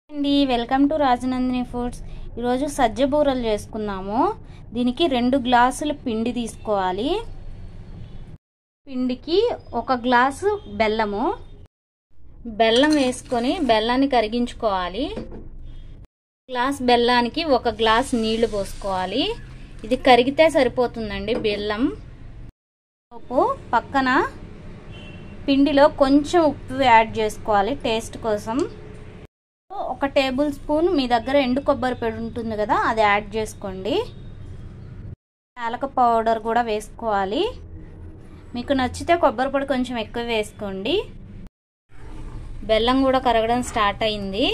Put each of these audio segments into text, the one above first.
అండి welcome to Rajanandini foods ఈరోజు సజ్జ బూరలు చేసుకుందాము దీనికి రెండు గ్లాసులు పిండి తీసుకోవాలి పిండికి ఒక గ్లాసు బెల్లము బెల్లం వేసుకొని బెల్లాన్ని కరిగించుకోవాలి గ్లాస్ బెల్లానికి ఒక గ్లాస్ నీళ్లు పోసుకోవాలి ఇది కరిగితే సరిపోతుందండి బెల్లం ఉప్పు పక్కన పిండిలో కొంచెం ఉప్పు యాడ్ చేసుకోవాలి టేస్ట్ కోసం ఒక టేబుల్ స్పూన్ మీ దగ్గర ఎండు కొబ్బరి పొడి ఉంటుంది కదా అది యాడ్ చేసుకోండి యాలక పౌడర్ కూడా వేసుకోవాలి మీకు నచ్చితే కొబ్బరి పొడి కొంచెం ఎక్కువ వేసుకోండి బెల్లం కూడా కరగడం స్టార్ట్ అయింది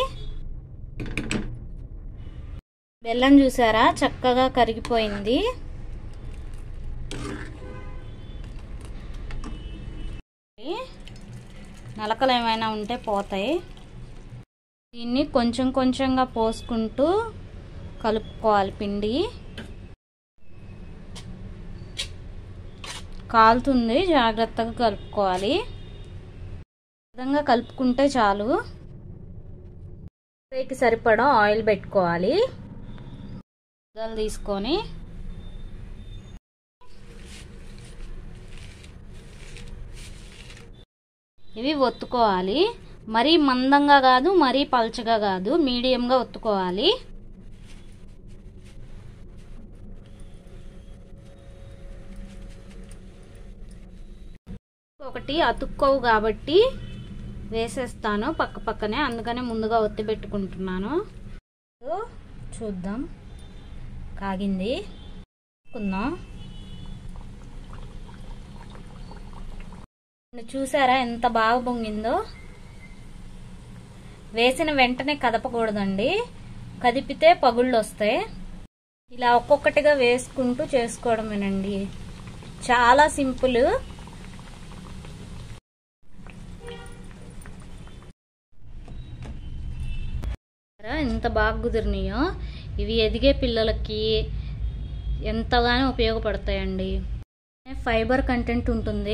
బెల్లం చూసారా చక్కగా కరిగిపోయింది నలకలు ఏమైనా ఉంటే పోతాయి దీన్ని కొంచెం కొంచెంగా పోసుకుంటూ కలుపుకోవాలి పిండి కాలుతుంది జాగ్రత్తగా కలుపుకోవాలి విధంగా కలుపుకుంటే చాలు ఫ్రైకి సరిపడా ఆయిల్ పెట్టుకోవాలి ముద్దలు తీసుకొని ఇవి ఒత్తుకోవాలి మరీ మందంగా కాదు మరీ పల్చగా కాదు మీడియంగా ఒత్తుకోవాలి ఒకటి అతుక్కోవు కాబట్టి వేసేస్తాను పక్క పక్కనే అందుకనే ముందుగా ఒత్తి పెట్టుకుంటున్నాను చూద్దాం కాగింది కుందాం చూసారా ఎంత బాగా పొంగిందో వేసిన వెంటనే కదపకూడదండి కదిపితే పగుళ్ళు వస్తాయి ఇలా ఒక్కొక్కటిగా వేసుకుంటూ చేసుకోవడమేనండి చాలా సింపుల్ ఎంత బాగా కుదిరినాయో ఇవి ఎదిగే పిల్లలకి ఎంతగానో ఉపయోగపడతాయండి ఫైబర్ కంటెంట్ ఉంటుంది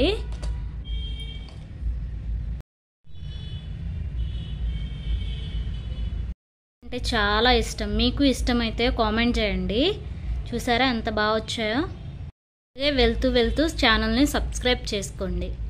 అంటే చాలా ఇష్టం మీకు ఇష్టమైతే కామెంట్ చేయండి చూసారా ఎంత బాగా వచ్చాయో అదే వెళ్తూ వెళ్తూ ఛానల్ని సబ్స్క్రైబ్ చేసుకోండి